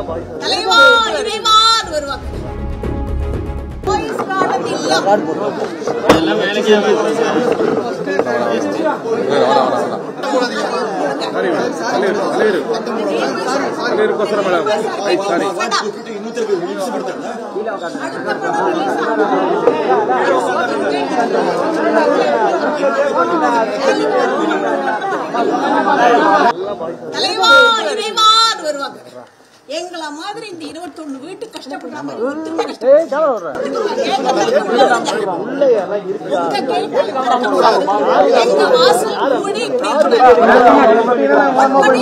தலைவா இறைவான் வருவாங்க police garden இல்லம் தலைவா இறைவான் வருவாங்க எங்கள மாதிரி இந்த இருபத்தொன்னு வீட்டு கஷ்டப்படுற மாதிரி ஒருத்தருமே கஷ்டப்படாது. உங்க கேட்டு எங்க வாசல் கூடி இப்படி அப்படி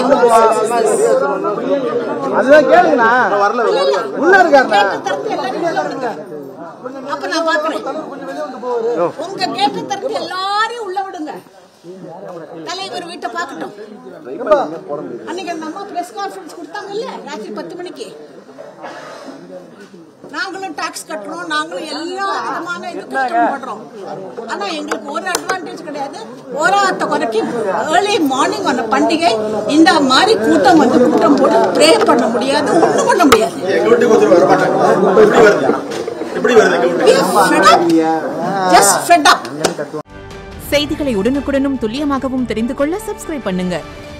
அதுதான் கேளுங்கண்ணா உள்ள இருக்காருண்ணா அப்ப நான் பாக்குறேன் உங்க கேட்ட தரத்து எல்லாரையும் உள்ள விடுங்க தலைவர் வீட்டை பார்க்கட்டும் அன்னைக்கு அந்த அம்மா பிரஸ் கான்ஃபரன்ஸ் கொடுத்தாங்கல்ல ராத்திரி பத்து மணிக்கு நாங்களும் டாக்ஸ் கட்டுறோம் நாங்களும் எல்லா விதமான இது கஷ்டப்படுறோம் ஆனா எங்களுக்கு ஒரு அட்வான்டேஜ் கிடையாது ஓராத்த குறைக்கு ஏர்லி மார்னிங் ஆன பண்டிகை இந்த மாதிரி கூட்டம் வந்து கூட்டம் போட்டு ப்ரே பண்ண முடியாது ஒண்ணும் பண்ண முடியாது எங்க வீட்டுக்கு ஒருத்தர் வர மாட்டாங்க எப்படி வருது எப்படி வருது எங்க வீட்டுக்கு ஜஸ்ட் ஃபெட் அப் செய்திகளை உடனுக்குடனும் துல்லியமாகவும் தெரிந்து கொள்ள சப்ஸ்கிரைப் பண்ணுங்க